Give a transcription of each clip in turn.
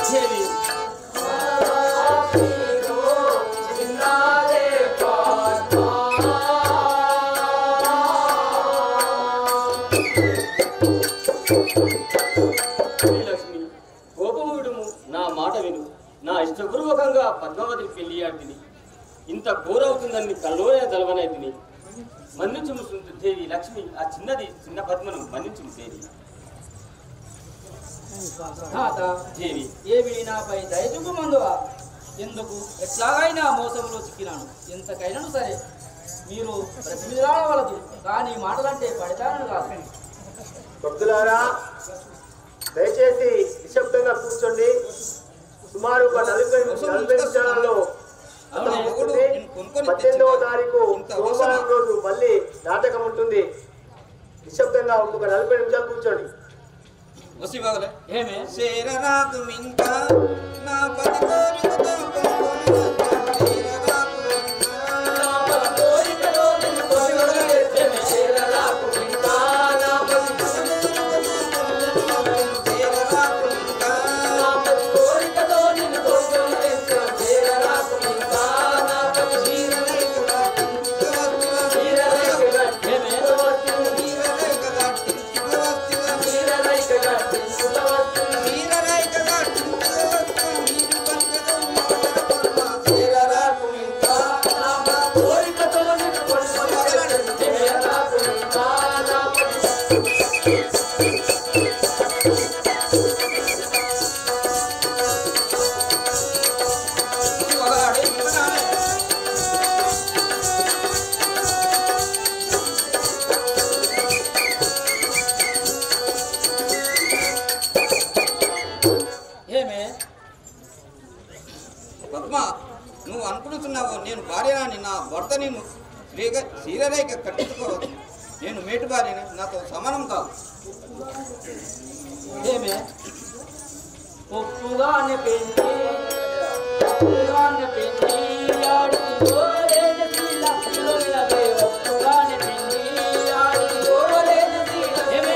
దేవి శ్రీలక్ష్మి కోపము విడుము నా మాట విను నా ఇష్టపూర్వకంగా పద్మావతి పెళ్లి ఆడిని ఇంత ఘోరవుతుందని కల్లోనే తలవనైతిని మన్నించుము సుందరి దేవి లక్ష్మి ఆ చిన్నది చిన్న పద్మను మన్నించుము దేవి తాత దేవి ఏమి నాపై దయచూపు మందువా ఎందుకు ఎట్లాగైనా మోసంలో చిక్కినాను ఎంతకైనాను సరే మీరు ప్రతిమిలాడవలదు కానీ మాటలంటే పడతానని కాదు భక్తులారా దయచేసి నిశ్శబ్దంగా కూర్చోండి సుమారు ఒక నలభై నలభై నిమిషాలలో మొగుడు నేను కొనుక్కొని పద్దెనిమిదవ తెచ్చిన తారీఖు ఇంత సోమవారం అవసరమా? రోజు మళ్ళీ నాటకం ఉంటుంది నిశ్శబ్దంగా ఒక నలభై నిమిషాలు కూర్చోండి వసి బాగలే ఏమే చేరరాకు ఇంకా నా పది కోరికతో కొనుక్కొని చేరరాకు చేరరాకు ఇంకా ఏమే పద్మ నువ్వు అనుకుంటున్నావు నేను భార్యని నా భర్త నేను శ్రీగ శ్రీరేఖ కట్టించుకోవచ్చు నేను మేటు భార్యని నాతో సమానం కాదు ఏమే ఒప్పుగానే పెళ్ళి ఒప్పుగానే పెళ్ళి ఆడికి ఓరేన శ్రీల పిల్లలవే ఒప్పుగానే పెళ్ళి ఆడికి ఓరేన శ్రీల ఏమే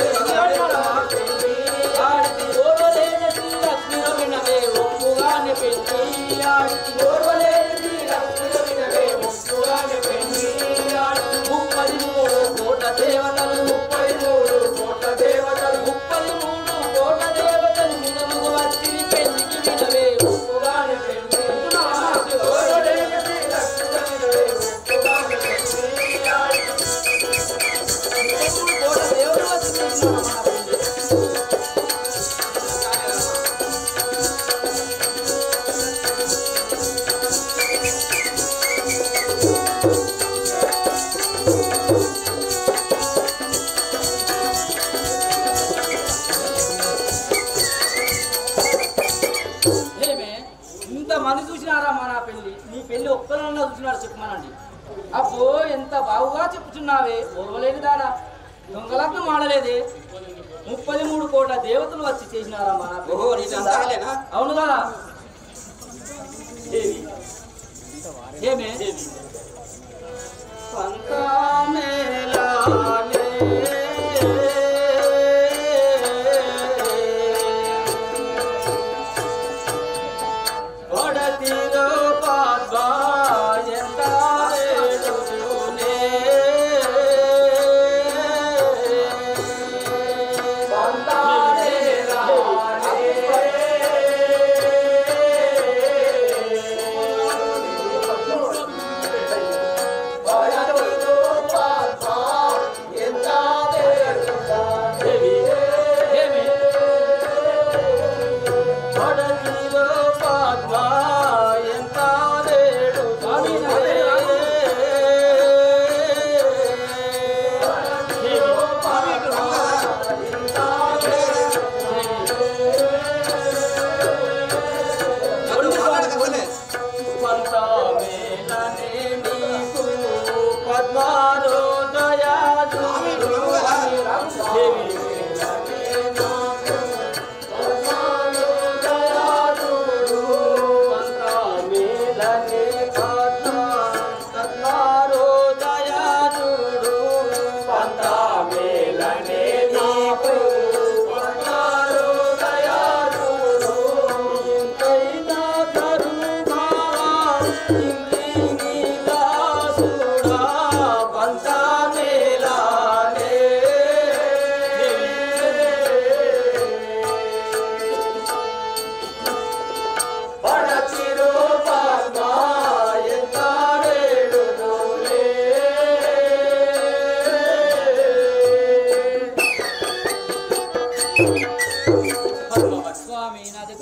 ఆడికి ఓరేన శ్రీల పిల్లలవే ఒప్పుగానే పెళ్ళి ఆడికి ఓరేన శ్రీల పిల్లలవే ఒప్పుగానే పెళ్ళి ఆడికి ముప్పది మూడు కోట దేవతలు ముప్పై మూడు కోట దేవతలు ముప్పై మూడు కోట దేవతలు మునులు వచ్చి పెళ్లికి వినవే ఒప్పుగానే పెళ్లి ఓరడేయ శ్రీల పిల్లలవే ఒప్పుగానే పెళ్లి ఆడికి కోట దేవుడు వచ్చి మన పెళ్లి ఏమే ఇంత మంది చూసినారా మా నా పెళ్లి నీ పెళ్లి ఒక్కరన్నా చూసినాడు చెప్పమనండి అబ్బో ఎంత బాగుగా చెప్పుచున్నావే ఓర్వలేని దాడా దొంగలకు మాడలేదే ముప్పది మూడు కోట్ల దేవతలు వచ్చి చేసినారా మా నా పెళ్లి? ఓహో, నీదంతా హాలేనా? అవును కదా దేవి ఏమే దేవి పంతమేలానే కొడతిలో పాద్వాయంతారేడునే పంతారేలానే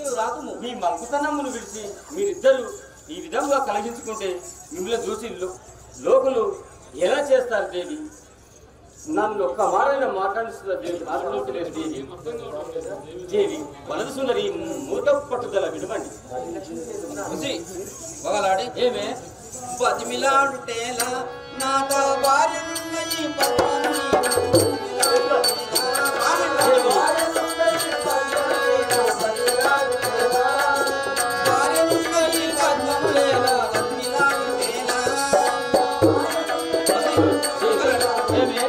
నీవు రాకుము మీ మంకుతనమును విడిచి మీరిద్దరు ఈ విధంగా కలిగించుకుంటే మిమ్మల్ని చూసి లో- లోకులు ఎలా చేస్తారు దేవి నన్ను ఒక్క మారైనా మాట్లాడిస్తున్న దేవి మాట్లాడలేదు దేవి దేవి వలదు సుందరి మూత పట్టుదల విడవండి చూసి ఒకలాడి ఏమే పదిమిలాడుటేలా నాట భార్యనున్నయి పద్మని భార్యనున్నయి పద్మములేలా పదిమిలాడుటేలా ఏమే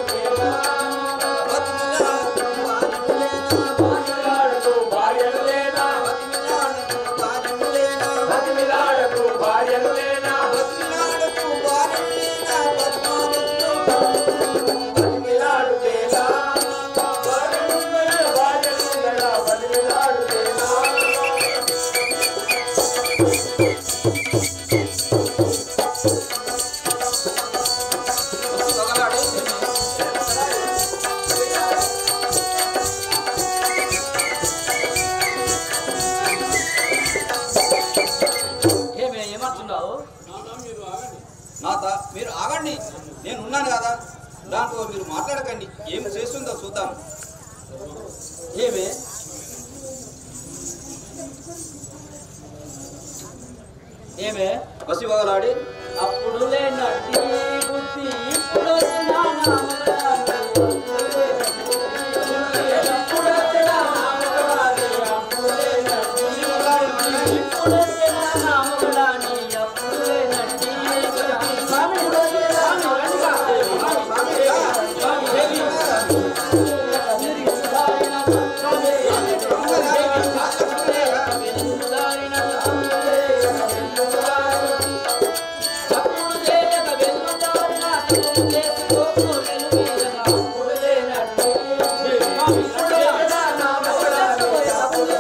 ఏమే ఏమంటున్నావు నాత మీరు ఆగండి నేను ఉన్నాను కదా దాంట్లో మీరు మాట్లాడకండి ఏం చేస్తుందో చూద్దాం ఏమే ఏమే బసి వగలాడి అప్పుడు లేనట్టి బుద్ధి ఇప్పుడు వచ్చిన నామరాజు. అప్పుడు వచ్చిన నామరాజు, అప్పుడు లేనట్టి బుద్ధి ఇప్పుడు వచ్చిన నామరాజు, అప్పుడు లేనట్టి బుద్ధి. స్వామి, స్వామి, రండి కా. స్వామి, దేవి. అప్పుడు చేయక వెళ్ళుతారిన అప్పుడు చేసుకోకు వెలువీయగా అప్పుడు లేనట్టు అప్పుడు అప్పుడు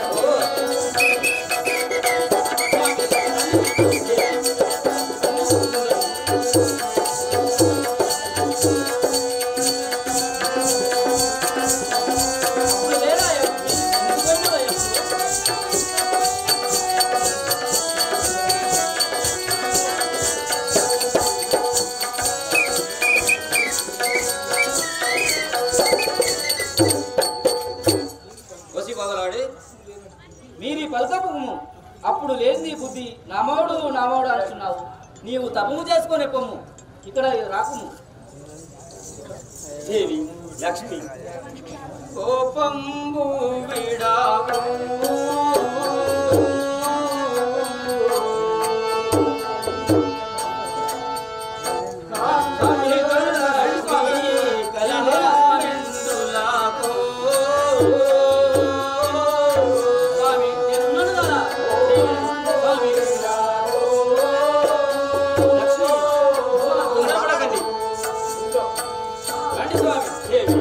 లేరా బసి వగలాడి మీరి పలకపుము అప్పుడు లేని బుద్ధి నామోడు నామోడు అంటున్నావు నీవు తపము చేసుకొని పొమ్ము ఇక్కడ రాకుము దేవి లక్ష్మి కోపంబు విడావు స్వామి నేనున్నాను కదా స్వామి తొందరపడకండి. రండి స్వామి దేవి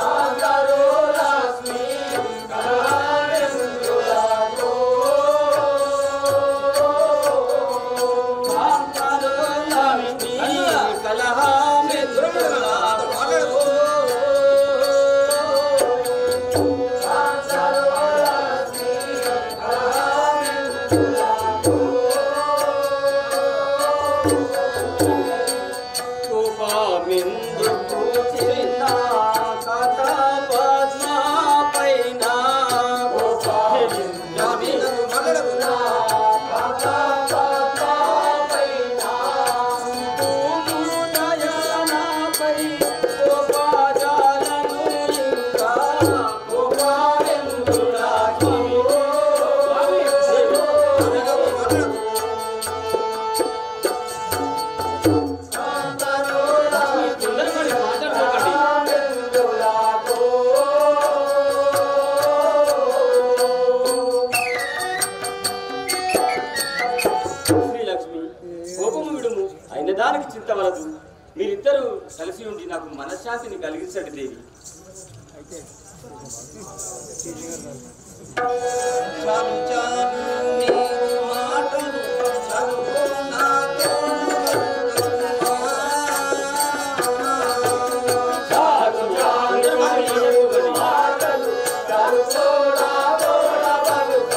కోపమెందుకు చిన్న కథ పద్మ పైన దయానాపై కోపాజాలను ఇంకా కోపాలెందులాగి తొందరపడి మాట్లాడుకోకండి శ్రీలక్ష్మి కోపము విడుము అయిన దానికి చింతవలదు మీరిద్దరూ కలిసి ఉండి నాకు మనశ్శాంతిని కలిగించండి దేవి మాటలు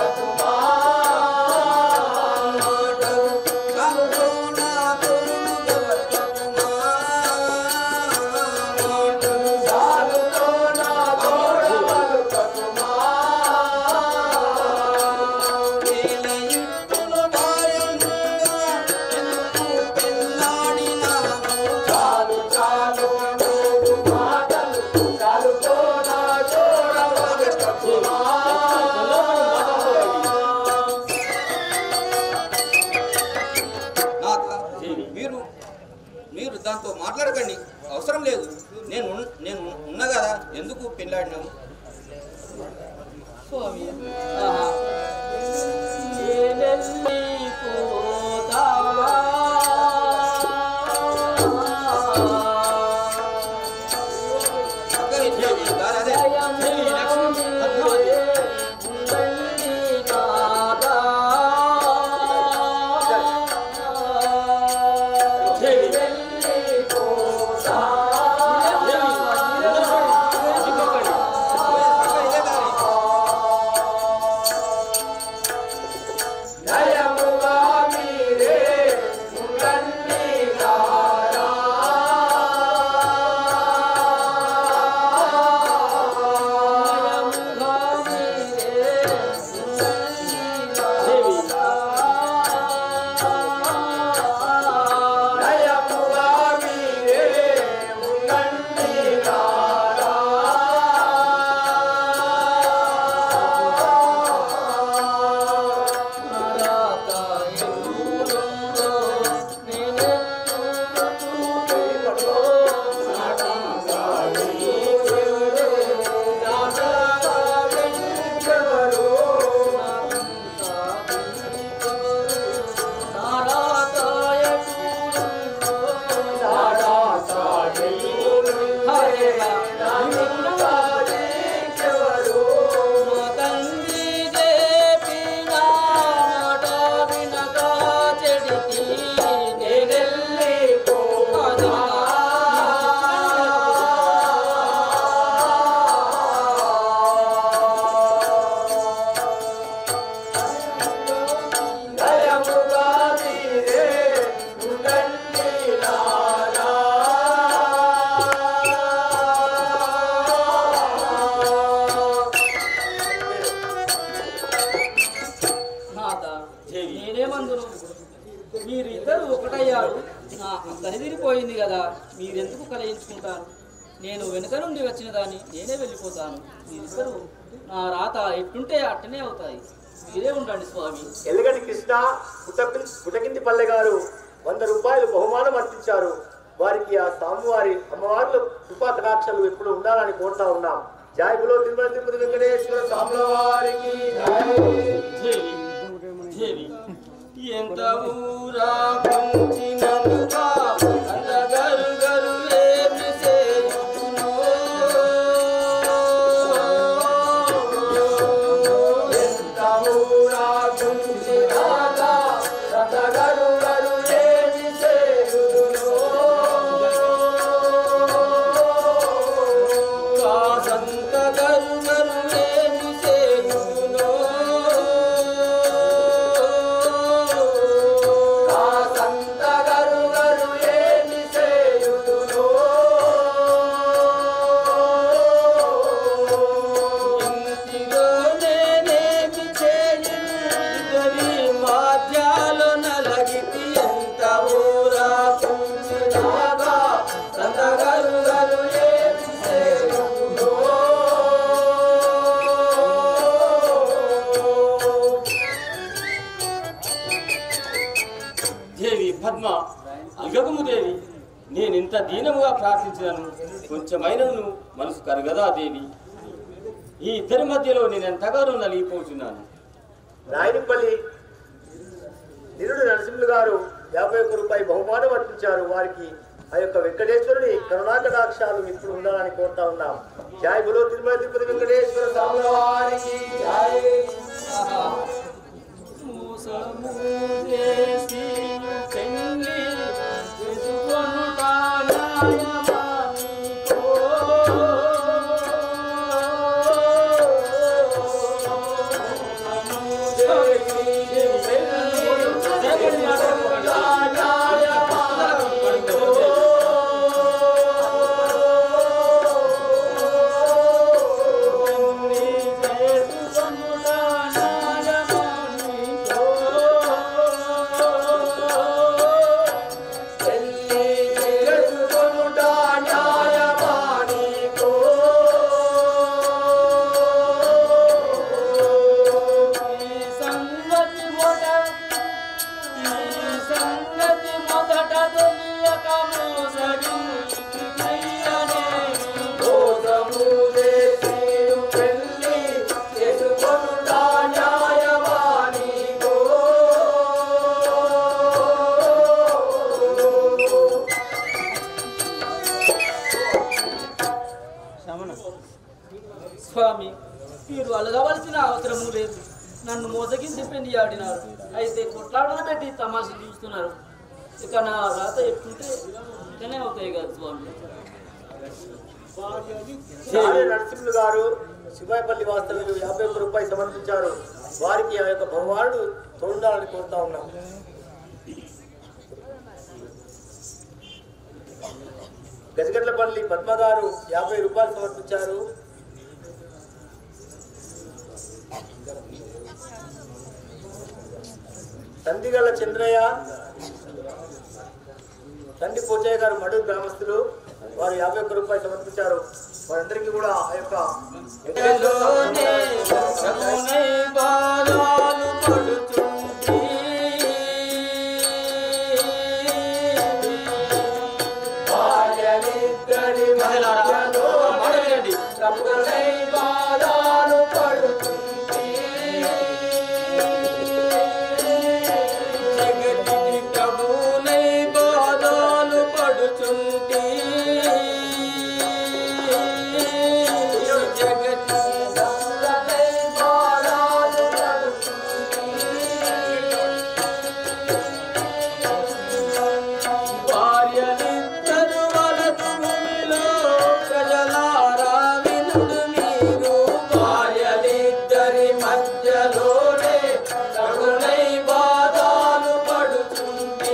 మాట్లాడినావు స్వామి ఆహా. నేనెళ్ళిపోతా. చక్కగా ఇచ్చేది. దారి అదే దేవి లక్ష్మి పద్మావతి ఉండండి కాదా. దేవి వెళ్ళిపోతా. దేవి ఇంకొకటి. చక్కగా ఇదే దారి దయముగా మీరే ఉండండి కారా. దేవి దయముగా మీరే ఉండండి కారా. దయముగా మీరే ఉండండి నారా. నాథ, నేనేమందును మీరు ఇద్దరు ఒకటయ్యారు నా దరిదిరిపోయింది కదా మీరెందుకు కలయించుకుంటారు నేను వెనుక నుండి వచ్చిన దాన్ని నేనే వెళ్ళిపోతాను మీరిద్దరు నా రాత ఎట్టుంటే అట్టనే అవుతాయి మీరే ఉండండి స్వామి ఎల్లగడ్డి కృష్ణ పుటకి పుటకింది పల్లె గారు వంద రూపాయలు బహుమానం అర్పించారు వారికి ఆ స్వామివారి అమ్మవార్ల కృపా కటాక్షలు ఎప్పుడు ఉండాలని కోరుతా ఉన్నాం జాయిబులో తిరుమల తిరుపతి వెంకటేశ్వర స్వాముల వారికి దేవి దేవి ఎంత ఊరా కొంచినందుగా అందగరు గరు ఏమి చేయును ఎంత ఊరా గుంజినాగా రతగరు గరు ఏమి చేయుదునో. కాసంత గరు గరు ఏమి చేయును కాసంత గరు గరు ఏమి చేయుదునో. ఇంటిలో నేనేమి చేయను ఇద్దరి మాధ్యాలో నలగితి ఎంత ఊరా కొంచినాగా అందగరు గరు ఏమి చేయును దేవి పద్మ అగకము దేవి నేను ఇంత దీనముగా ప్రార్థించినను కొంచెమైనను మనసు కరగదా దేవి ఈ ఇద్దరి మధ్యలో నేను ఎంతగానో నలిగిపోతున్నాను రాయనిపల్లి నిరుడు నరసింహులు గారు యాభై ఒక్క రూపాయి బహుమానం అర్పించారు వారికి ఆ యొక్క వెంకటేశ్వరుని కరుణాకటాక్షాలు ఇప్పుడు ఉండాలని కోరుతా ఉన్నాం జాయ్ బులో తిరుమల తిరుపతి వెంకటేశ్వర స్వాముల వారికి జై. మోసము చేసి పెళ్లి చేసుకొనుట న్యాయమా నీకో? చేసుకొనుట న్యాయమా నీకో? సంగతి మోసగించి పెళ్లి ఆడినారు అయితే కొట్లాటలు పెట్టి తమాషలు చూస్తున్నారు ఇక నా రాత ఎట్టుంటే ఇట్లనే అవుతాయి కదా స్వామి సారే నరసింహులు గారు శివాయపల్లి వాస్తవ్యులు యాభై ఒక్క రూపాయలు సమర్పించారు వారికి ఆ యొక్క భగవానుడు తోడుండాలని కోరుతా ఉన్నాం గజగట్లపల్లి పద్మ గారు యాభై రూపాయలు సమర్పించారు తందిగల చంద్రయ్య తండ్రి పోచయ్య గారు మడు గ్రామస్తులు వారు యాభై ఒక్క రూపాయలు సమర్పించారు వారందరికీ కూడా ఆ యొక్క ఎలోనే రఘునై బాలాలు పడుతుంది. ప్రజలారా, ఒక మాట వినండి. రఘునై బాలాలు పడుతుంది. జగతికి ప్రభునై బాధలు పడుచుంటి జగతి సంగమై బాధలు పడుచుంటి. భార్యలిద్దరు వలదు భూమిలో ప్రజలారా వినుడు మీరు భార్యలిద్దరి మధ్యలోనే తగునై బాధాలు పడుతుంది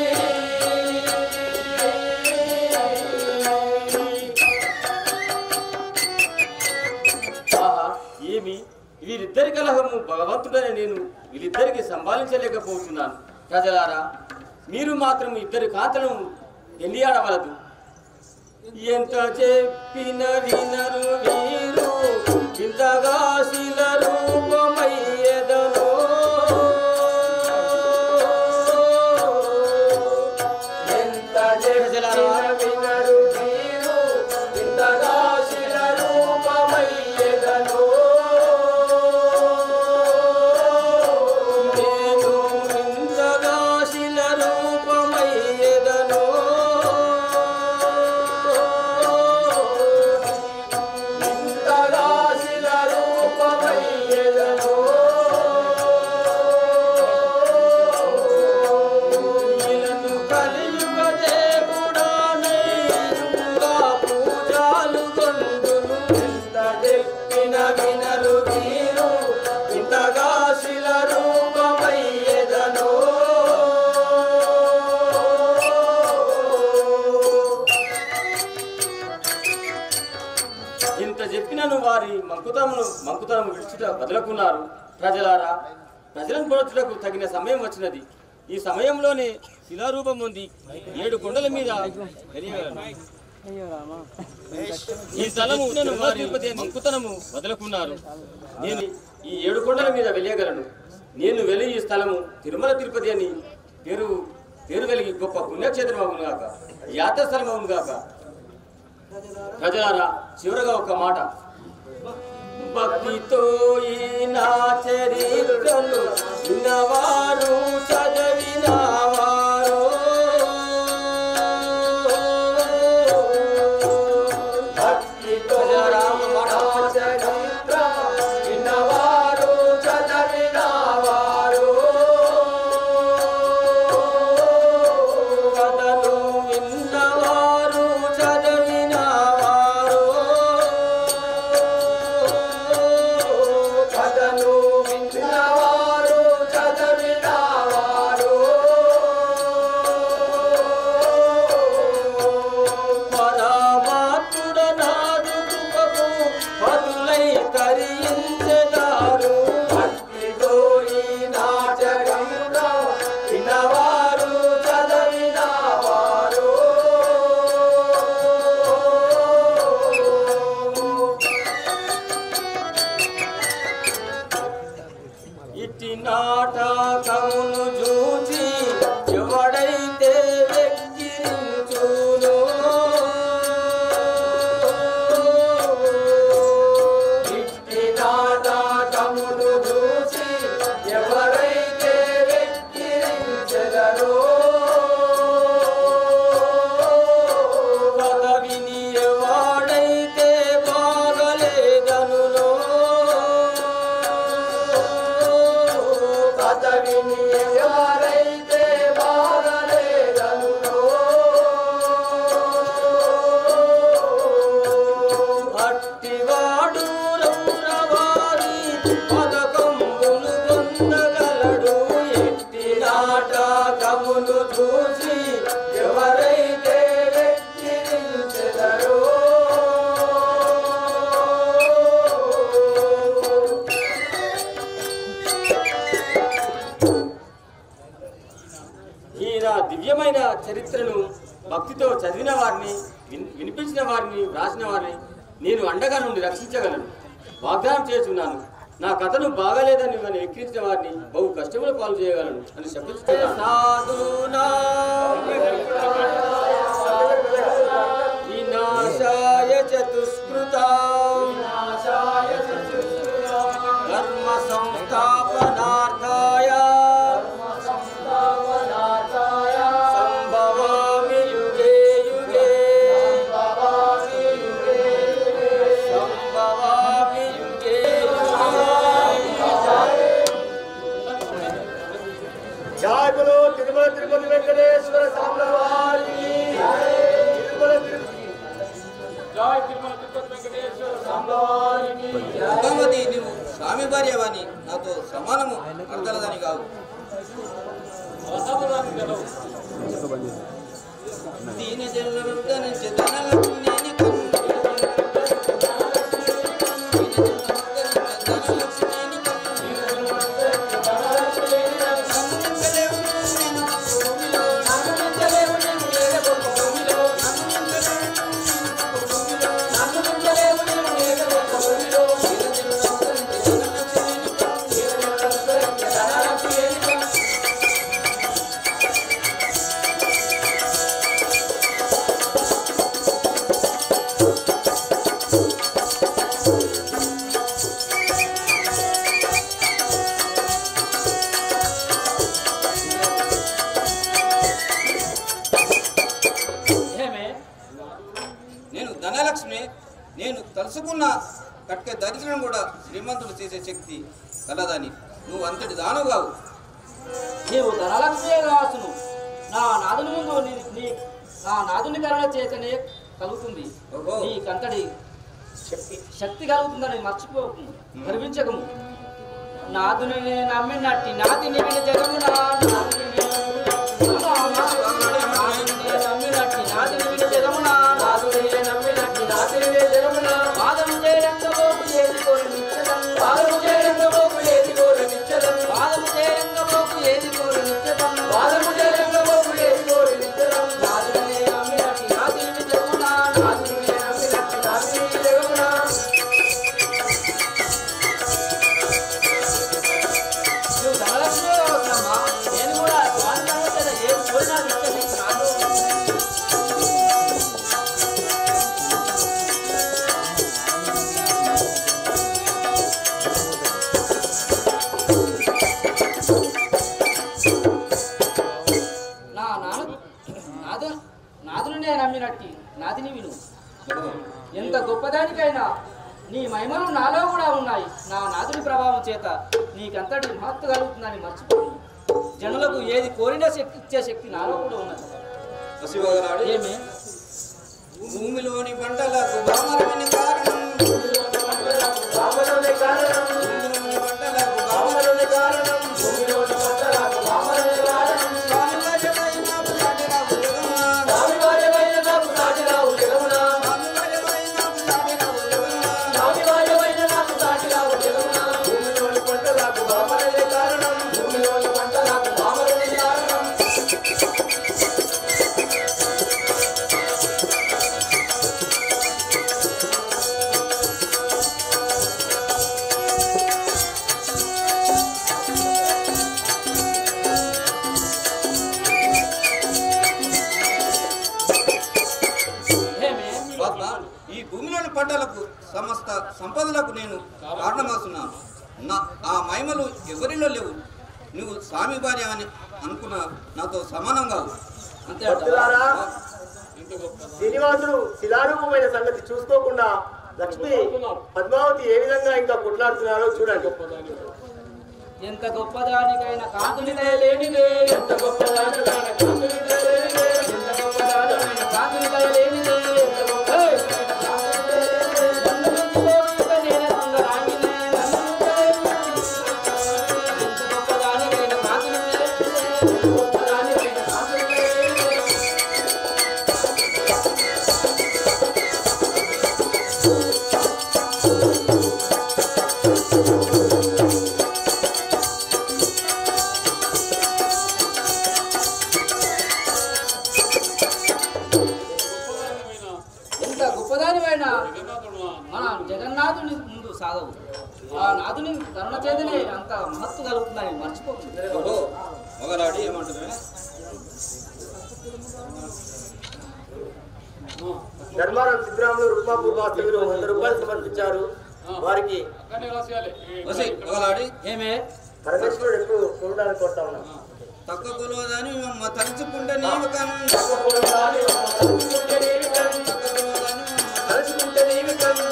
ఆహా, ఏమి వీరిద్దరి కలహము భగవంతుడని నేను వీరిద్దరికి సంభాళించలేకపోతున్నాను ప్రజలారా మీరు మాత్రం ఇద్దరి కాంతలను ఎల్లియాడవలదు ఎంత చెప్పిన వినరు వీరు ఇంతగా శిల రూపమయ్యదనో ఎంత చెప్పిన వినరు వీరు ఇంతగా శిల రూపమయ్యదనో నేను ఇంతగా శిల రూపమయ్యదనో ఇంతగా శిల రూపమయ్యదనో ఇలను కలియుగ దేవుడానై యుగా పూజాలు గొందును ఎంత చెప్పిన వినరు వీరు ఇంతగా శిల రూపమయ్యదనో ఇంత చెప్పినను వారి మంకుతమును మంకుతనము విడుచుట వదులుకున్నారు ప్రజలారా ప్రజలను పొడచుటకు తగిన సమయం వచ్చినది ఈ సమయంలోనే శిలారూపం ఉంది ఏడు కొండల మీద వెలియగలను. ఈ స్థలము తిరుమల తిరుపతి అని మంకుతనము వదులుకున్నారు నేను ఈ ఏడు కొండల మీద వెలియగలను నేను వెలి ఈ స్థలము తిరుమల తిరుపతి అని పేరు పేరు వెలిగి గొప్ప పుణ్యక్షేత్రం అవును గాక యాత్ర స్థలం అవును గాక ప్రజలారా చివరగా ఒక మాట భక్తితో ఈ నా చరిత్రలు విన్నవారు చదివినవారు భక్తితో నా చరిత్ర విన్నవారు చదివినవారు కథలు విన్నవారు చదివినవారు కథలు విన్నవారు చదివినవారు పరమాత్ముడ నాదు కృపకు పదులై తరించెదారు భక్తితో ఈ నాటకంలో వినవారు చదివినవారు ఇట్టి నాటకమును చూచి ఎవడైతే వెక్కిరించును ఇట్టి నాటకమును చూచి ఎవరైతే వెక్కిరించెదరో కథ విని ఎవడైతే బాగలేదనునో మాట విని ఎవరైతే బాధలేదనురో అట్టివాడు రౌరవారి పదకంబులు పొందగలడు ఎట్టి నాటకములు చూసి ఎవరైతే వ్యక్తి నిలిచెదరో ఈ నా దివ్యమైన చరిత్రను భక్తితో చదివిన వారిని విన్- వినిపించిన వారిని వ్రాసిన వారిని నేను అండగా నుండి రక్షించగలను వాగ్దానం చేస్తున్నాను నా కథను బాగాలేదని నన్ను ఎక్కించిన వారిని బహు కష్టముల పాలు చేయగలను అని శపిస్తున్నాను వినాశాయ చతుష్కృత కర్మ సంస్థాపనార్థాయ సంభవామి యుగే యుగే సంభవామి యుగే జయ గురు తిరుమల తిరుపతి వెంకటేశ్వర స్వామి వారికి తిరుమల తిరుపతి భగవతి నువ్వు స్వామి భార్యవాణి నాతో సమానము అర్థలదని కావు దీని జల్లుడు నుంచి ధనలక్ష్మి ఏమే నేను ధనలక్ష్మి నేను తలుసుకున్న కట్టే దర్శనం కూడా శ్రీమంతుడు చేసే శక్తి కలదని నువ్వు అంతటి దానవు కావు నీవు ధనలక్ష్మి రాసును నా నాదుని ముందు నీ- నీ నా నాదుని కరుణ చేతనే కలుగుతుంది ఓహో. నీకంతటి శక్తి కలుగుతుందని మర్చిపోకు గర్వించకము నాదుని నమ్మినట్టి నాది నివిని జగమున నాదుని నమ్మినట్టి నాది నివిని జగమున నాదుని నమ్మినట్టి నాది నివిని జగమున వాదము చేయరంగబోకు ఏది కోరి నిత్యదం వాదము చేయరంగబోకు ఏది కోరి నిత్యదం వాదము చేయరంగబోకు ఏది కోరి నిత్యదం వాదము చేయరంగబోకు ఏది కోరి నిత్యదం నాదుని నమ్మినట్టి నాది నివిని జగమున నాదుని నమ్మినట్టి నాది నివిని జగమున నువ్వు ధనలక్ష్మి కావచ్చమ్మా నేను కూడా వాడి తర్వాత ఏది కోరినా ఇచ్చే నాకు నా నాన్న నాదు నాదుని నేను నమ్మినట్టి నాదిని విను ఎంత గొప్పదానికైనా నీ మహిమలు నాలో కూడా ఉన్నాయి నా నాదుని ప్రభావం చేత నీకంతటి మహత్తు కలుగుతుందని మర్చిపోయి జనులకు ఏది కోరిన శక్తి ఇచ్చే శక్తి నాలో కూడా ఉన్నది పసివగనాడు ఏమే భూమిలోని పంటలకు బామరమైన కారణం రామలోని కారణం భూమిలోని పంటలకు రామలోని కారణం భూమిలోని పంటలకు రామలోని కారణం బామరమైన పురాణరావు జగమున. స్వామివార్యమైన నాకు సాటిరావు జగమున బామరమైన పురాణరావు జగమున. స్వామివార్యమైన నాకు సాటిరావు జగమున భూమిలోని పంటలకు రామలోని కారణం భూమిలోని పంటలకు రామలోని కారణం ఏమే పద్మ, ఈ భూమిలోని పంటలకు సమస్త సంపదలకు నేను కారణమవుతున్నాను నా ఆ మహిమలు ఎవరిలో లేవు నువ్వు స్వామి భార్య అని అనుకున్న నాతో సమానం కావు అంతే భక్తులారా అంటావా? శ్రీనివాసుడు శిలారూపమైన సంగతి చూసుకోకుండా లక్ష్మి పద్మావతి ఏ విధంగా ఇంకా కొట్లాడుతున్నారో చూడండి ఎంత గొప్పదానికైనా కాంతుని దయలేనిదే ఎంత గొప్పదానికైనా కాంతుని దయలేనిదే ఎంత గొప్పదానికైనా కాంతుని దయలేనిదే ఎంత గొప్పదానికైనా కాంతుని దయలేనిదే నన్ను మించిపోయిక నేనే సుందరాంగినే నన్ను మించిపోయిక ఎంత గొప్పదానికైనా కాంతుని దయలేనిదే ఎంత గొప్పదానికైనా కాంతుని దయలేనిదే ఎంత గొప్పదానివైనా మన జగన్నాథుని ముందు సాగవు ఆ నాథుని కరుణ చేతనే అంత మహత్తు కలుగుతుందని మర్చిపోతుంది ఓహో మొగలాడి ఏమంటున్నావే ధర్మారం సిద్ధరాములు రుక్మాపూర్ వాస్తవ్యులు వంద రూపాయలు సమర్పించారు వారికి వసి మొగలాడి ఏమే పరమేశ్వరుడు ఎప్పుడు చూడడానికి కొడతా ఉన్నాం తక్కువ కొలవదని మమ్మ తలుచుకుంటే నీవు కన్ తలుచుకుంటే నీవి కన్ను.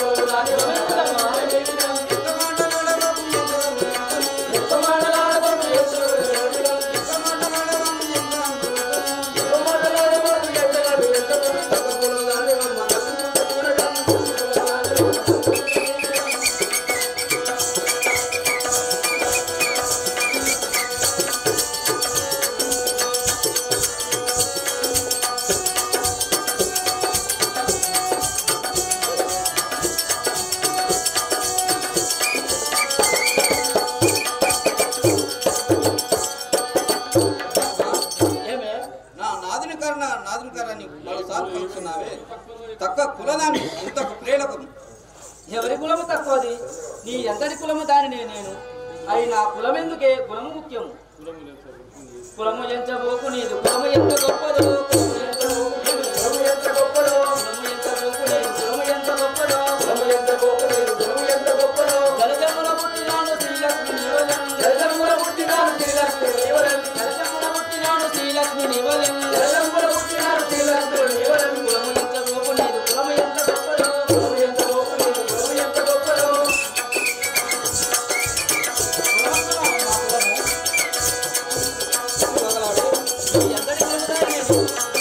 ఏమే నా నాదుని కర్ణ నాదుని కర్ణని మరోసారి కలుస్తున్నావే తక్కువ కులదాన్ని ఇంత ప్రేలకు ఎవరి కులము తక్కువది నీ ఎంతటి కులము దానినే నేను అయినా కులం ఎందుకే కులము ముఖ్యము కులము ఎంచబోకు నీదు కులము ఎంత గొప్పదో కులము ఎంత గొప్పదో కులము ఎంత గొప్పదో కులము ఎంత గొప్పదో కులము ఎంత గొప్పదో కులము ఎంత గొప్పదో జలజముల పుట్టినాను శ్రీలక్ష్మి నివలెన్ జలజముల పుట్టినాను శ్రీలక్ష్మి నివలెన్ జలజముల పుట్టినాను శ్రీలక్ష్మి నివలెన్ జలజముల పుట్టినాను శ్రీలక్ష్మి నివలెన్ కులము ఎంత గొప్ప నీదు కులము ఎంత గొప్పదో కులము ఎంత గొప్ప నీదు కులము ఎంత గొప్పదో ఎంతటి కులముదారి నేను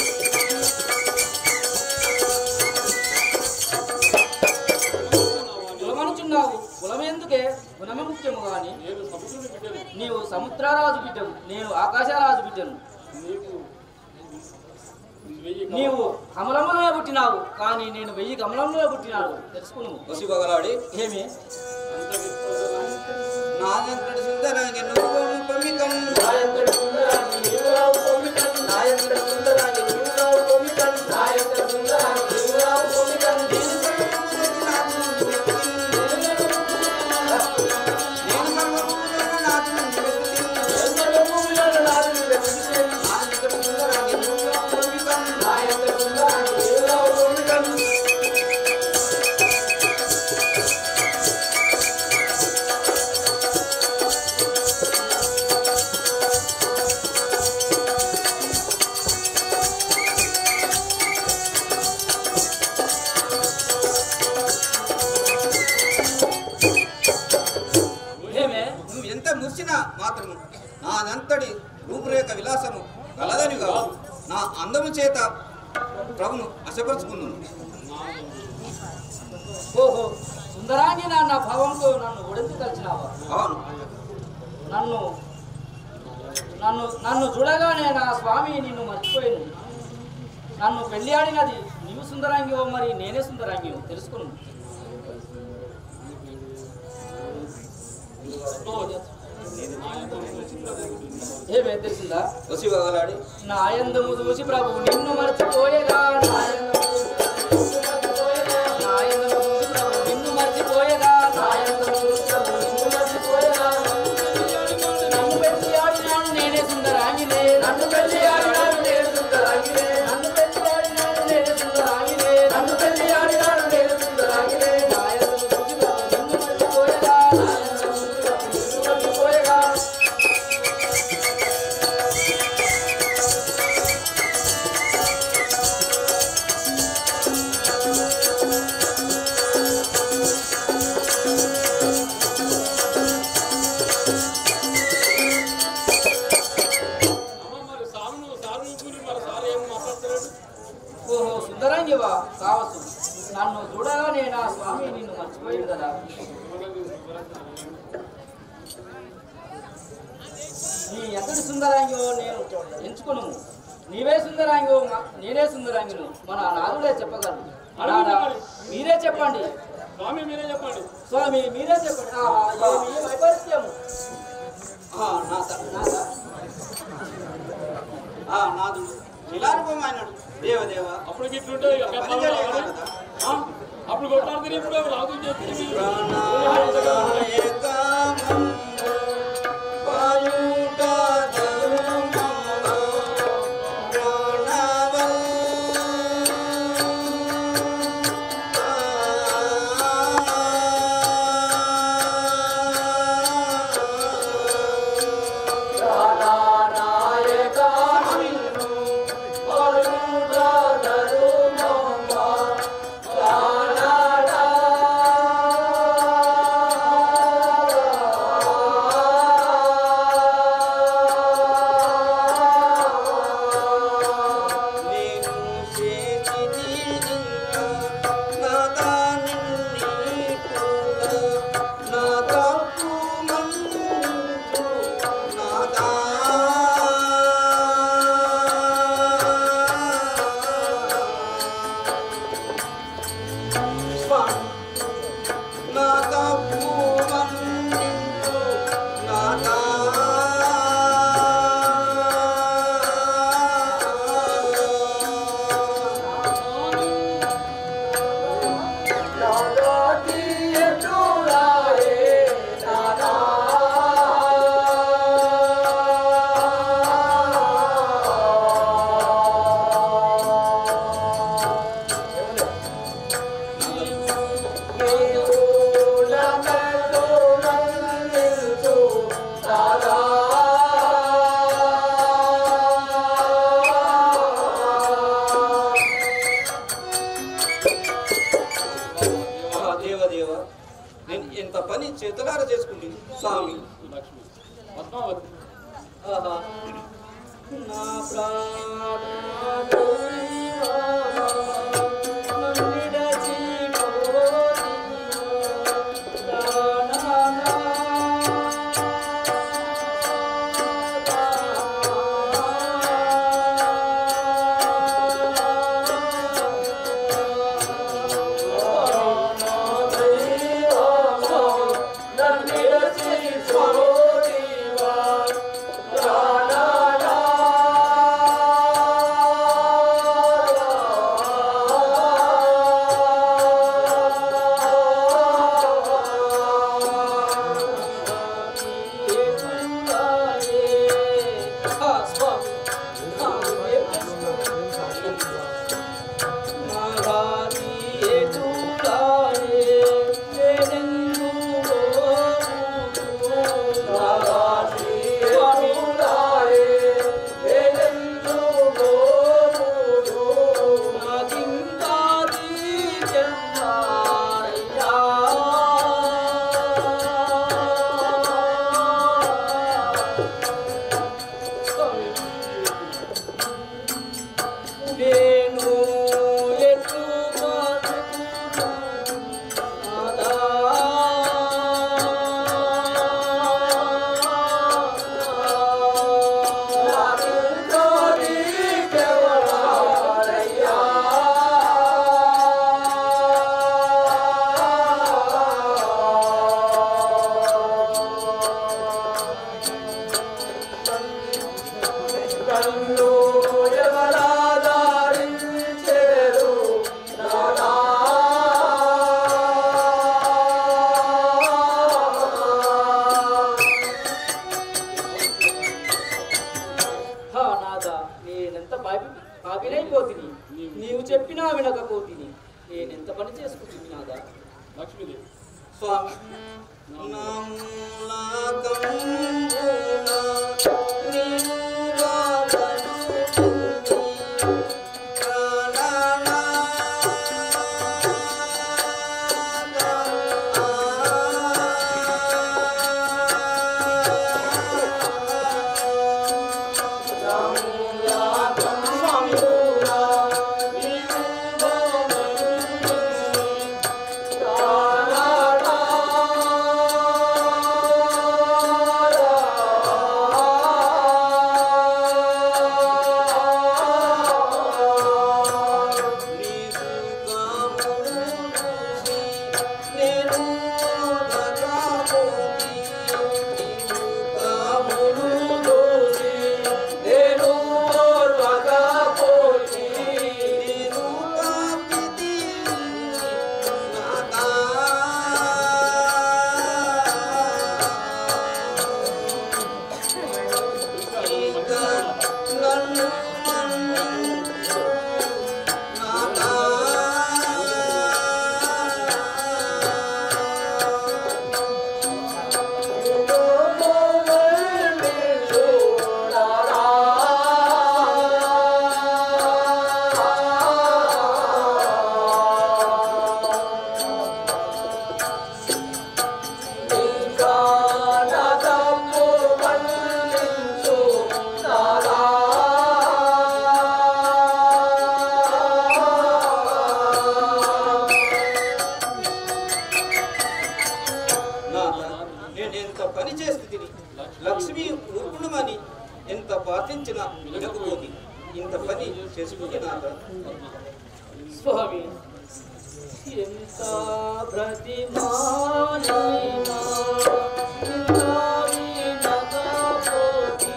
కులమనుచున్నావు కులం ఎందుకే గుణమే ముఖ్యము గాని నీవు సముద్రరాజు బిడ్డవు నేను ఆకాశరాజు బిడ్డను నీవు కమలంలో పుట్టినావు కానీ నేను వెయ్యి కమలంలో పుట్టినాడు తెలుసుకును వసి మొగలాడి ఏమి నాదంతటి సుందరాంగి నువ్వు పంపికం నాయంతటి సుందరాన్ని నీవు రావు పొమ్మికన్. నాయంతటి సుందరాన్ని నీవు రావు పొమ్మికన్. నాయంతటి సుందరాన్ని నీవు రావు పొమ్మికన్. నేను సర్వభూములను నాదుని వెతుకుతిని. సర్వభూమిలోను నాదుని వెతుకుతిని. నాదంతటి సుందరాంగి నువ్వు పంపికం నాయంతటి సుందరాన్ని నీవు రావు పొమ్మికన్. ఏమే నువ్వు ఎంత ముర్చినా మాత్రము నాదంతటి రూపురేఖ విలాసము గలదని కాదు నా అందము చేత ప్రభును అశపరుచుకున్నాను ఓహో సుందరాంగి నాన్న భావంతో నన్ను ఒడెందుకు కలిసినావా అవును నన్ను నన్ను నన్ను చూడగానే నా స్వామి నిన్ను మర్చిపోయాను నన్ను పెళ్లి ఆడినది నీవు సుందరాంగివో మరి నేనే సుందరాంగివో తెలుసుకును ఏమే తెలిసిందా వసి వగలాడి నా ఆయందము చూసి ప్రభు నిన్ను మర్చిపోయేగా నా ఆయందము చూసి నా ఆయందము చూసి ప్రభు నిన్ను మర్చిపోయేగా నా ఆయందము చూసి ప్రభు నిన్ను మర్చిపోయేగా నన్ను పెళ్లి ఆడినాను నేనే సుందరాంగినే నన్ను పెళ్లి ఆడినాను నేనే సుందరాంగినే నన్ను పెళ్లి ఆడినాను నేనే సుందరాంగినే నన్ను పెళ్లి ఆడినాను నేనే సుందరాంగినే నా ఆయందము చూసి ప్రభు నిన్ను మర్చిపోయేగా నా ఆయందము చూసి ప్రభు నిన్ను మర్చిపోయేగా కావచ్చు నన్ను చూడగానే నా స్వామి నిన్ను మర్చిపోయింది కదా నీ ఎంతటి సుందరాంగివో నేను ఎంచుకును నీవే సుందరాంగివో మ- నేనే సుందరాంగిను మన నాదుడే చెప్పగలరు నాదా, మీరే చెప్పండి స్వామి మీరే చెప్పండి స్వామి మీరే చెప్పండి ఆహా, ఏమి వైపరీత్యము ఆ, నాథ నాదా ఆ నాదుడు శిలారూపమైనడు దేవదేవ అప్పుడు ఇట్లుంటే ఇక పని కథలు చేయలేదా రావాలి. కదా? ఆ? అప్పుడు కొట్లాడుతుంది ఇప్పుడు రాజు చేస్తుంది ప్రాణాయకమం వాయుట ధర్మమా ప్రాణవల్ నేను చేసిది నాదా నిన్ని కూడా నా తప్పు మన్నించు నాదా నా తప్పు మన్నించు నాదా ఆ దేవదేవ నేను ఎంత పని చేతులార చేసుకుంటుంది స్వామి లక్ష్మి పద్మావతి ఆహా. నా నేను ఎట్లుగా హా నాదా నేనెంత పాపి పాపినైపోతిని నీవు చెప్పినా వినకపోతిని నేనెంత పని చేసుకుంటుంది నాదా లక్ష్మీదేవి స్వామి స్వామి లక్ష్మి ఊరుకుండమని ఎంత ప్రార్థించినా వినకపోతే ఇంత పని చేసుకుంటే నాథ స్వామి ఎంత బ్రతిమాలినా ఎంత వినకపోతి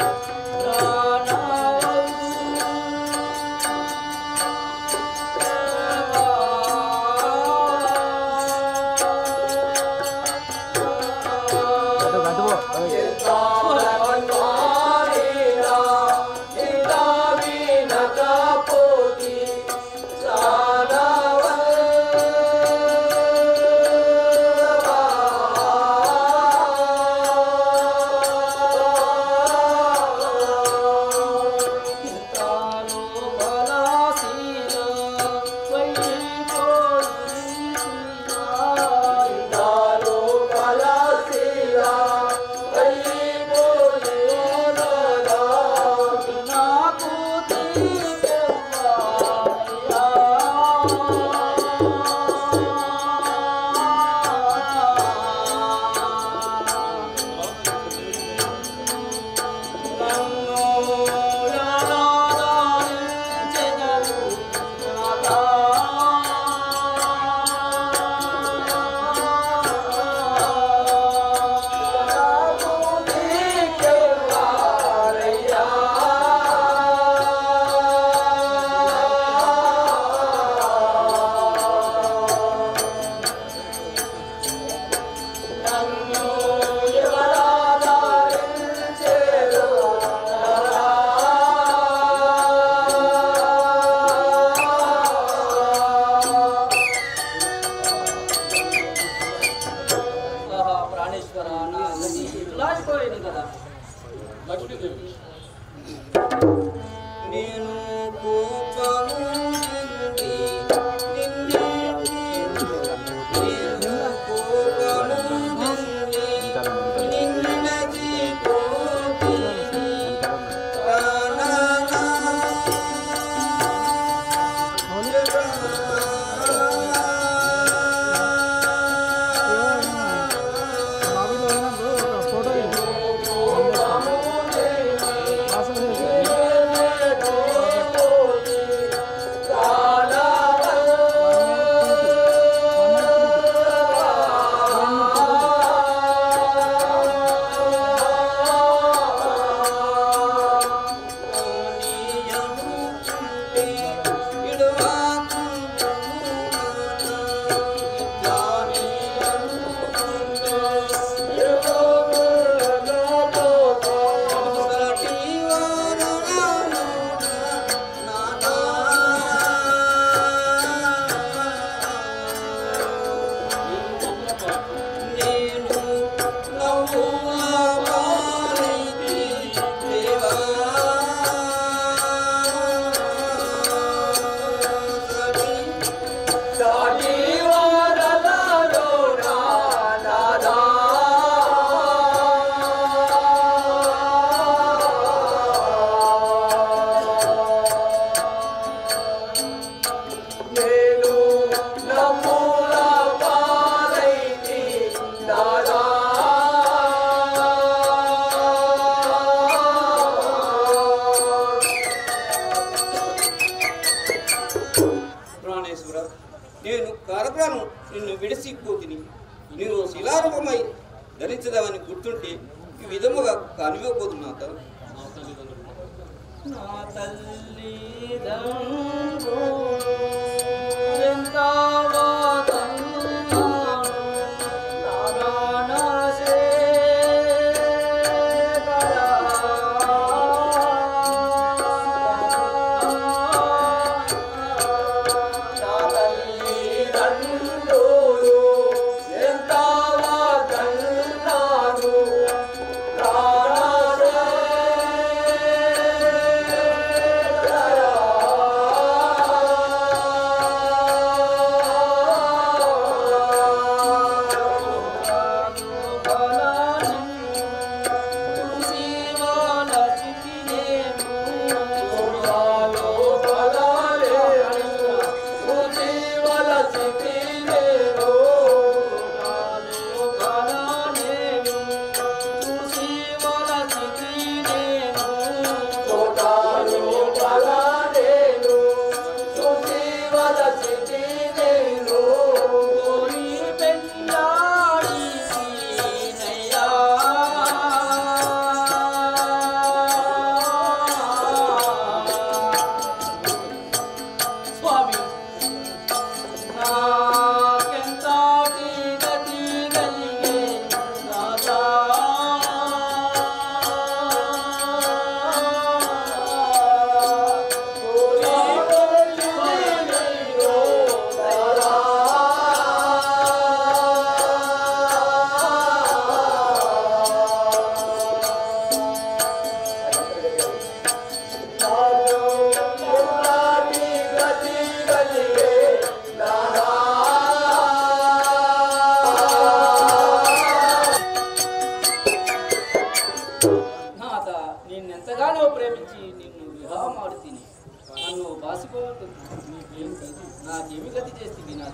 ఆహా, ప్రాణేశ్వర నా గతి ఇట్లాడిపోయింది కదా లక్ష్మీదేవి నేను కోపము చెంది నిన్ను నేను కోపము చెంది నిన్నది కోపిని ప్రాణనా నేను నవ్వుల పాలైతి దేవా ప్రాణేశ్వర నేను కారకులను నిన్ను విడిసిపోతిని నీవు శిలారూపమై ధరించదామని గుర్తుంటే ఈ విధముగా కనివ్వబోతున్నా నా తల్లి ఎంత ఆ నాథ నిన్ను ఎంతగానో ప్రేమించి నిన్ను వివాహం ఆడుతీని నన్ను బాసిపోతుంది నీకేం గతి నాకేమి గతి చేస్తే వినాద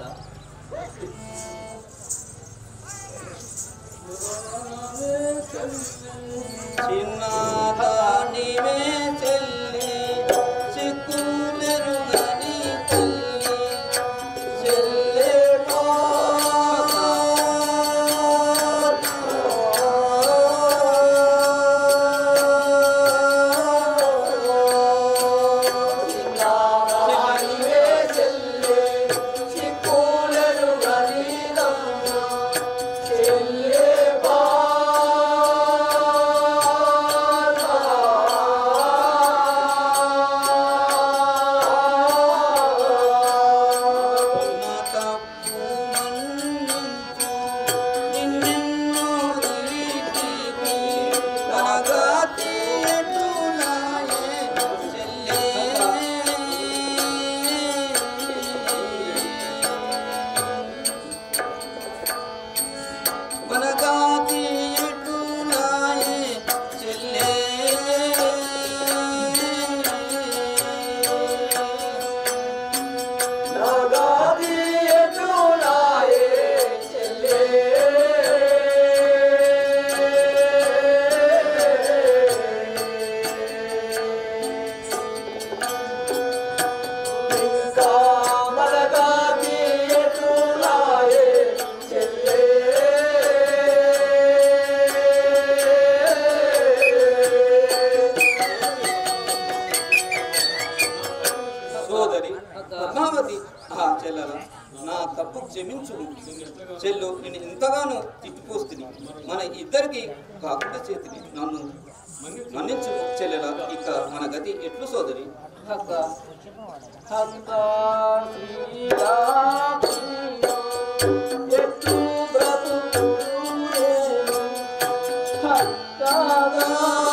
చిన్నదా నీవే చెల్లి సిగ్గులెరుగని తల్లి చెల్లె నా తప్పు మన్నించు నిన్నెన్నో తిరిగి అనగా తీయటులాయే మనగా తీయటులాయే చెల్లే సోదరి పద్మావతి ఆ చెల్లెల నా తప్పు క్షమించు చెల్లు నేను ఎంతగానో తిట్టిపోస్తుంది మన ఇద్దరికి కాకుండా చేతిని నన్ను మన్నించు చెల్లెల ఇక మన గతి ఎట్లు సోదరి అక్క అక్క శ్రీరామ ఎట్లు బ్రతుకులేను అక్కగా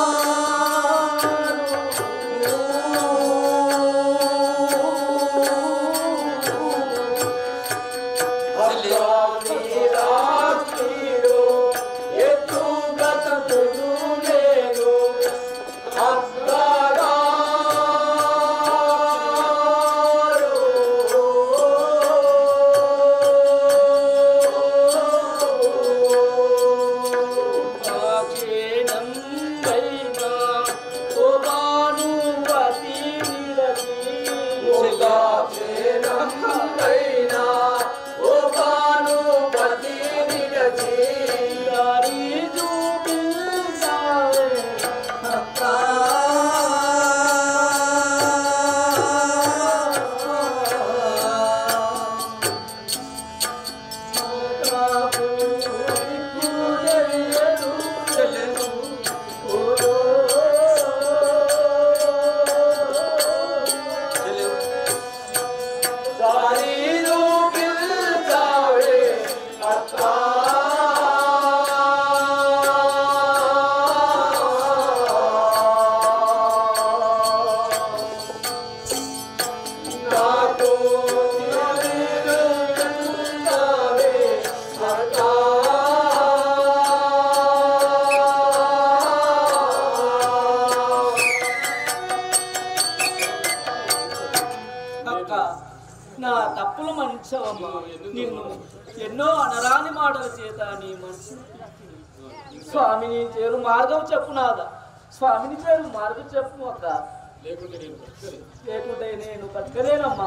అక్క నా తప్పులు మన్నించవమ్మా నిన్ను ఎన్నో అనరాని మాటల చేత నీ మనసు స్వామిని చేరు మార్గం చెప్పు నాదా స్వామిని చేరు మార్గం చెప్పు అక్క లేకుంటే నేను బతకలేను. లేకుంటే నేను బతకలేనమ్మా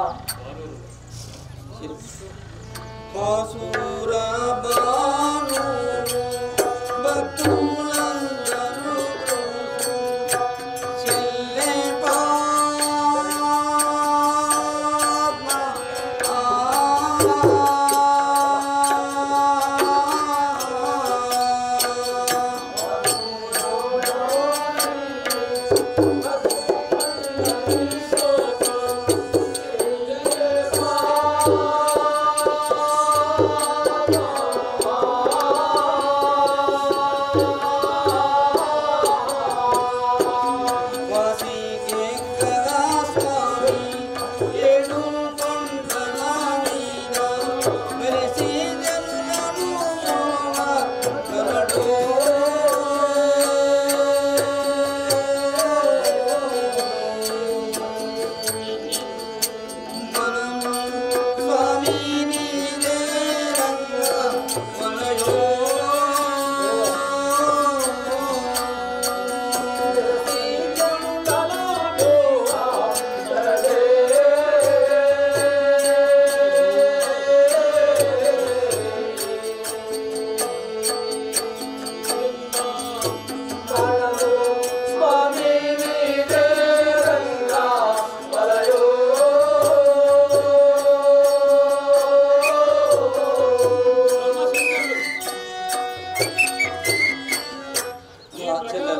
మసూరబాను భక్తులందరూ చెల్లె పద్మ ఆ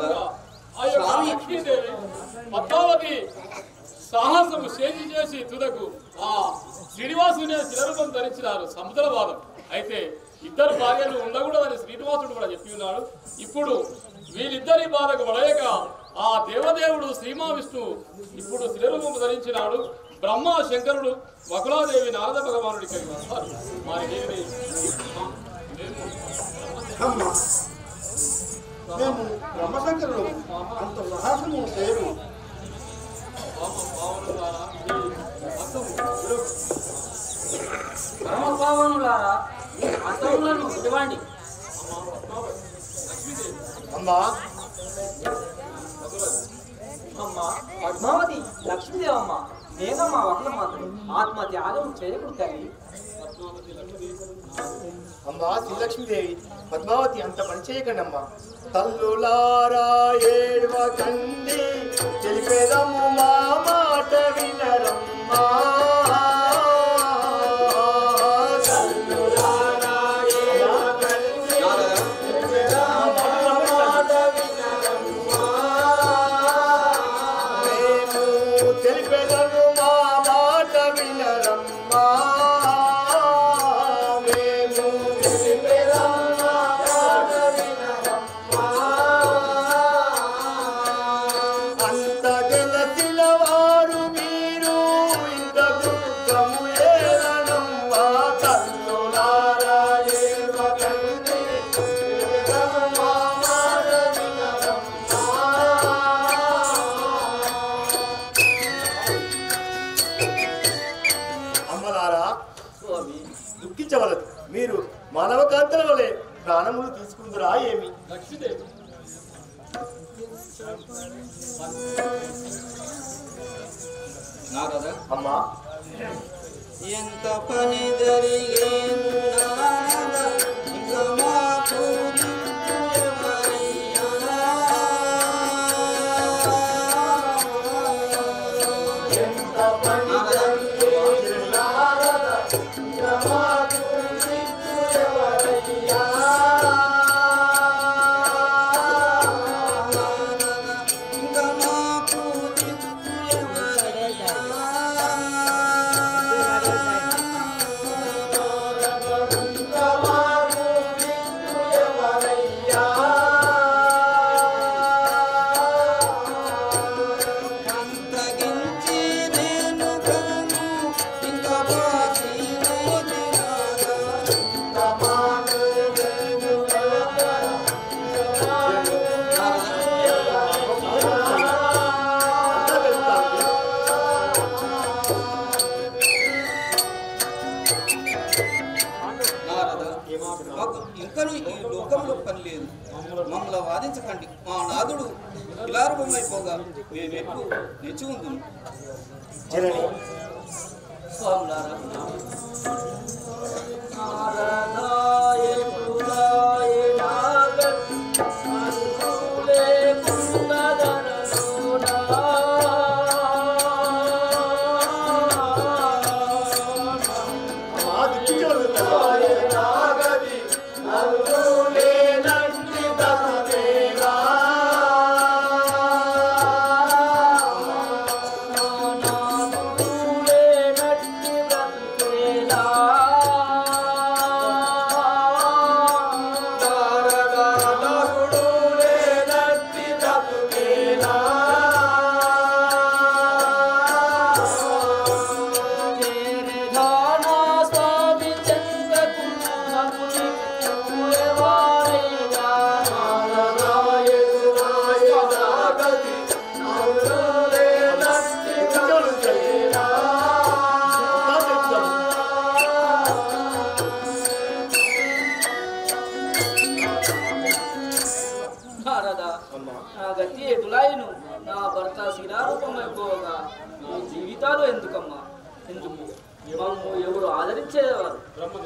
విధంగా ఆ యొక్క స్వామి. లక్ష్మీదేవి పద్మావతి సాహసము చేసి చేసి తుదకు ఆ శ్రీనివాసుని శిలరూపం ధరించినారు సముద్రవాదం అయితే ఇద్దరు భార్యలు ఉండకూడదని శ్రీనివాసుడు కూడా చెప్పి ఉన్నాడు ఇప్పుడు వీళ్ళిద్దరి బాధకు పడలేక ఆ దేవదేవుడు శ్రీమా విష్ణువు ఇప్పుడు శిలరూపం ధరించినాడు బ్రహ్మ శంకరుడు వకులాదేవి నారద భగవానుడి కలిగి వస్తారు మనకేమి అమ్మ మేము బ్రహ్మశంకరులు అంత సాహసము చేయరు పరమపావనులారా ఈ అసౌలను ఇవ్వండి అమ్మా అమ్మ పద్మావతి లక్ష్మీదేవమ్మ నేనమ్మా ఒకళ్ళ మాత్రం ఆత్మ త్యాగం చేయకూడదు తల్లి అమ్మా శ్రీలక్ష్మీదేవి పద్మావతి అంత పని చేయకండి అమ్మా తల్లులారా ఏడ్వ కండి తెలిపేదము మా మాట వినరమ్మా తల్లులారా ఏడ్వ కండి తెలిపేదము మా మాట వినరమ్మా. మేము తెలిపెదము మా మాట వినరమ్మా మేము తెలిపెదము మా మాట వినరమ్మా అంత తెలిసిన వారు మీరు ఇంత దుఃఖము ఏలనమ్మా కన్నులారా ఏర్వకండి తెలిపెదము మా మాట వినరమ్మా అమ్మలారా స్వామి దుఃఖించవలదు మీరు మానవ కాంతల వలె ప్రాణములు తీసుకుందురా ఏమి లక్ష్మీదేవి నారద అమ్మా ఎంత పని జరిగిందా ఇంకా మాకు ఇంకా మాకు అంతగించి నేను కను ఇంకా బాసి అంతా తెలుస్తాను. నారద మాకు ఇంకను ఈ లోకంలో పని లేదు మమ్మల్ని వాదించకండి మా నాదుడు ఇలారూపమైపోగా మేమెప్పుడు నిలిచి ఉందును జనని స్వాములారా నారదాయ కులాయ నాగం అనుకూలే కుందదరసోనా. అమ్మా దుఃఖించవలదు నాగది నలుగులే నంది తసుదేవా నానాదులే నట్టి బ్రతుకేలా. నారదానగుడులే నంది తసుదేవా తేరే ధానా స్వామి చంద్రకు నముని పూయవారేగా. నారదా నా గతి ఎటులాయను నా భర్త శిలారూపమైపోగా ఈ జీవితాలు ఎందుకమ్మా ఎందుకు మమ్ము ఎవరు ఆదరించేవారు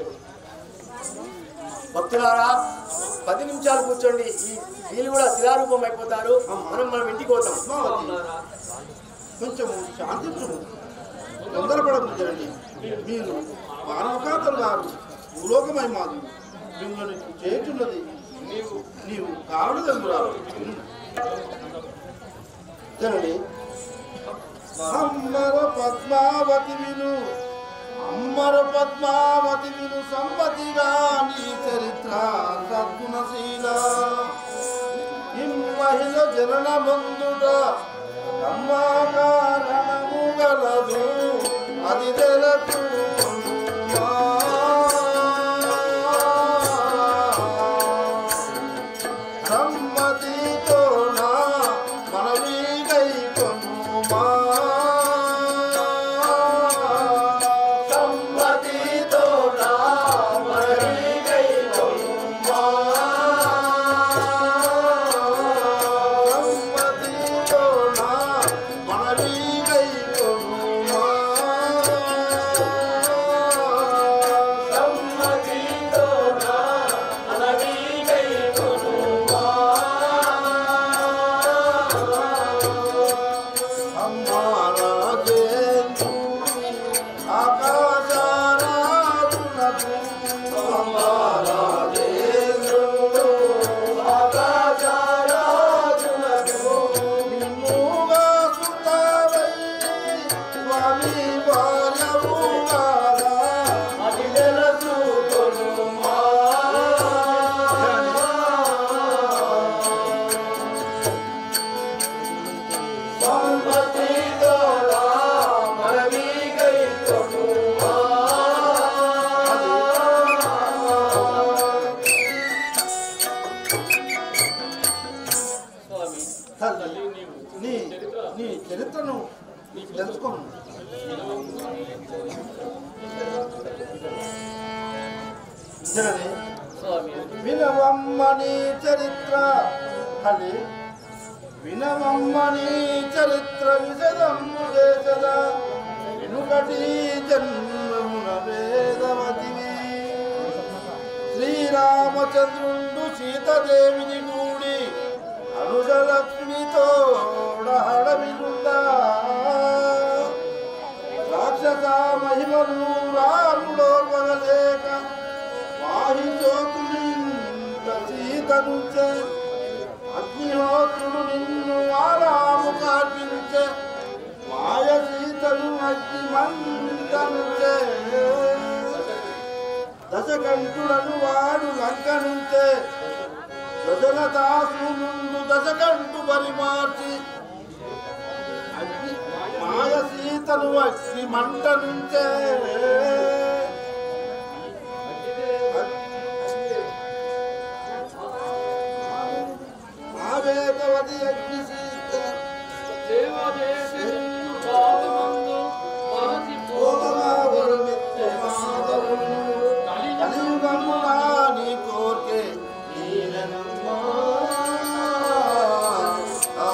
భక్తులారా పది నిమిషాలు కూర్చోండి ఈ వీళ్ళు కూడా శిలారూపం అయిపోతారు మనం మనం ఇంటికి పోతాం స్వాములారా, కొంచెము శాంతించుము తొందరపడదు జరండి మీరు మానవకాంతలు గారు భూలోకమై మాది మిమ్మల్ని చేయుచున్నది నీవు నీవు కావడదెందురా జనని అమ్మర పద్మావతి విను అమ్మర పద్మావతి విను సమ్మతిగా నీ చరిత్ర సద్గుణశీల ఇమ్మహిల జనన బంధుడ అమ్మాకారణము గలదు అది తెలకు సమ్మతితో నా మనవి గై కొనుమా సమ్మతితో నా మనవి గై కొనుమా సమ్మతితో నా మనవి గై కొనుమా సమ్మతితో నా మనవి గై కొనుమా అమ్మారా జయంతు ఆకాశారాధునకు అమ్మారా జయంతు ఆకాశారాధునకు నిన్నుగా సుతావై స్వామి భార్యవు కాదా అది తెలుసుకొనుమా సమ్మతితో నా మనవి గై కొనుమా స్వామి తల్లి నీవు నీ నీ చరిత్రను తెలుసుకోను జనని స్వామి వినవమ్మని చరిత్ర తల్లి వినవమ్మని చరిత్ర విశదమ్ము వేసద వెనుకటి జన్మమున వేదవతివి శ్రీరామచంద్రుండు సీతదేవిని కూడి అనుజలక్ష్మితో హడవిలుందా రాక్షస మహిమను రాముడోర్వగలేక వాహి జ్యోతులింత సీతనుంచే అగ్నిహోత్రుడు నిన్ను ఆరాము కార్పించే మాయ సీతను అగ్ని మంటనుంచే దశకంఠుడను వాడు లంక నుంచే దశరథాసు ముందు దశకంఠు పరిమార్చి అగ్ని మాయ సీతను అగ్ని మంట నుంచే ఆవేదవతి అగ్ని సీత దేవదేశముందు పాదమందు మరచిపోగ కలియుగమునా నీ కోర్కే నీలనమ్మా. ఆ.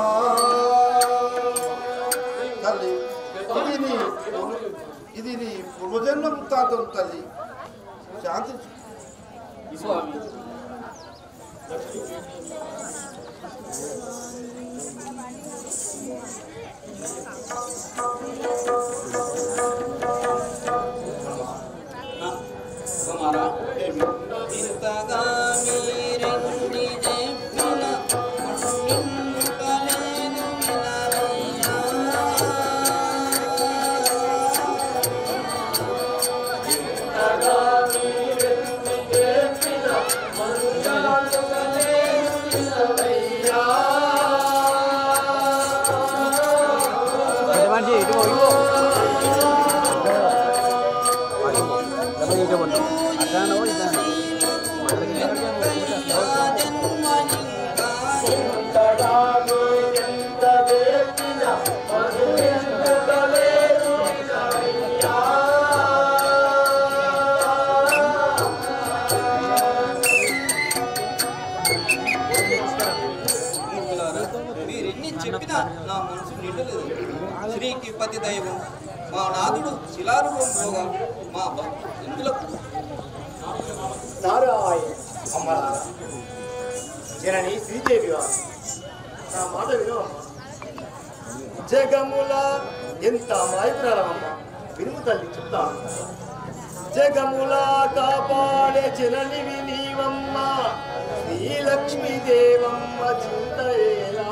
తల్లి ఇది నీ ఇది నీ పూర్వజన్మ వృత్తాంతం తల్లి శాంతి స్వామి కుమారా ఇంతగా మీరెన్ని చెప్పిన నింపలేదు వినరయ్యా. మూర్ఖులారా, మీరెన్ని చెప్పినా నా మనసు నిండలేదు శ్రీకి పతి దైవం మా నాథుడు శిలారూపం పోగా మా భక్తి ఎందులకు నారాయణ అమ్మలారా జనని శ్రీదేవి వారు నా మాట వినవమ్మా జగముల ఎంత మాయకురాలమ్మ వినుము తల్లి చెప్తాను జగముల కాపాడే జననివి నీవమ్మ శ్రీ శ్రీలక్ష్మీ దేవమ్మ చింతయేలా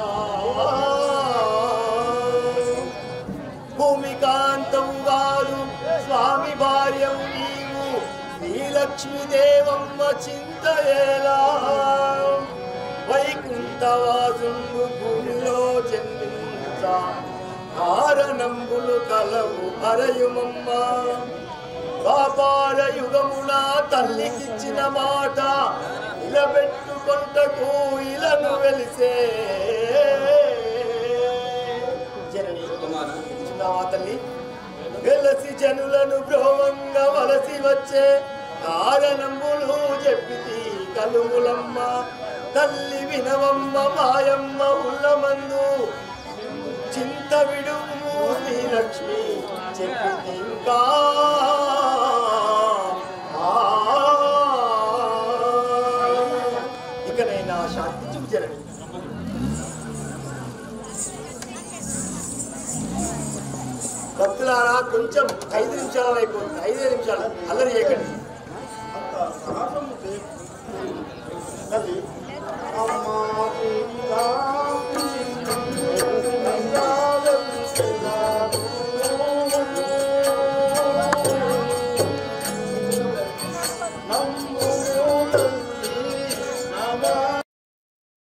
భూమికాంతము గారు స్వామి భార్యము నీవు శ్రీలక్ష్మీ దేవమ్మ చింతయేలా వైకుంఠవాసుండు భూమిలో జన్మించ కారణంబులు కలవు అరయుమమ్మ వ్యాపార యుగమున తల్లికిచ్చిన మాట నిలబెట్టుకొంటకు ఇలను వెలిసే జనని చిన్నవా తల్లి వెలసి జనులను బ్రోవంగా వలసి వచ్చే కారణములు చెప్పితి కలుములమ్మ తల్లి వినవమ్మ మాయమ్మ ఉల్లమందు చింత విడుము శ్రీలక్ష్మి చెప్పింది ఇంకా ఆ. ఇకనైనా శాంతి చూచరండి భక్తులారా కొంచెం ఐదు నిమిషాలు అయిపోతుంది ఐదే నిమిషాలు అల్లరి చేయకండి